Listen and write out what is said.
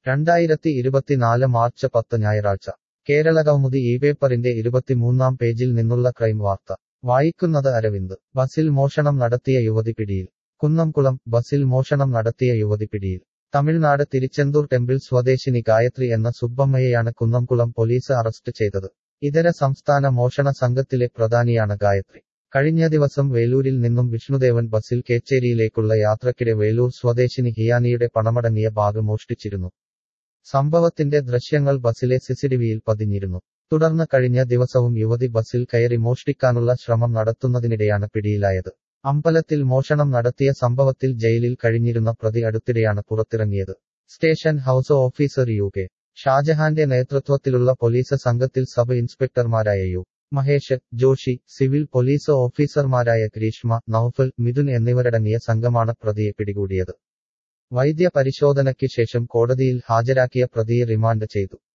രണ്ടായിരത്തി ഇരുപത്തിനാല് മാർച്ച് പത്ത് ഞായറാഴ്ച കേരളകൗമുദി ഈ പേപ്പറിന്റെ ഇരുപത്തിമൂന്നാം പേജിൽ നിന്നുള്ള ക്രൈം വാർത്ത വായിക്കുന്നത് അരവിന്ദ് ബസിൽ മോഷണം നടത്തിയ യുവതി പിടിയിൽ കുന്നംകുളം ബസിൽ മോഷണം നടത്തിയ യുവതി പിടിയിൽ തമിഴ്നാട് തിരുച്ചെന്തൂർ ടെമ്പിൾ സ്വദേശിനി ഗായത്രി എന്ന സുബ്ബമ്മയെയാണ് കുന്നംകുളം പോലീസ് അറസ്റ്റ് ചെയ്തത് ഇതര സംസ്ഥാന മോഷണ സംഘത്തിലെ പ്രധാനിയാണ് ഗായത്രി കഴിഞ്ഞ ദിവസം വേലൂരിൽ നിന്നും വിഷ്ണുദേവൻ ബസിൽ കേച്ചേരിയിലേക്കുള്ള യാത്രക്കിടെ വേലൂർ സ്വദേശിനി ഹിയാനിയുടെ പണമടങ്ങിയ ബാഗ് മോഷ്ടിച്ചിരുന്നു സംഭവത്തിന്റെ ദൃശ്യങ്ങൾ ബസിലെ സിസിടിവിയിൽ പതിഞ്ഞിരുന്നു തുടർന്ന് കഴിഞ്ഞ ദിവസവും യുവതി ബസിൽ കയറി മോഷ്ടിക്കാനുള്ള ശ്രമം നടത്തുന്നതിനിടെയാണ് പിടിയിലായത് അമ്പലത്തിൽ മോഷണം നടത്തിയ സംഭവത്തിൽ ജയിലിൽ കഴിഞ്ഞിരുന്ന പ്രതി അടുത്തിടെയാണ് പുറത്തിറങ്ങിയത് station house officer U K ഷാജഹാന്റെ നേതൃത്വത്തിലുള്ള പോലീസ് സംഘത്തിൽ സബ് ഇൻസ്പെക്ടർമാരായ U Mahesh Joshi civil police ഓഫീസർമാരായ ഗ്രീഷ്മ നൌഫൽ മിഥുൻ എന്നിവരടങ്ങിയ സംഘമാണ് പ്രതിയെ പിടികൂടിയത് വൈദ്യ പരിശോധനയ്ക്ക് ശേഷം കോടതിയിൽ ഹാജരാക്കിയ പ്രതിയെ റിമാൻഡ് ചെയ്തു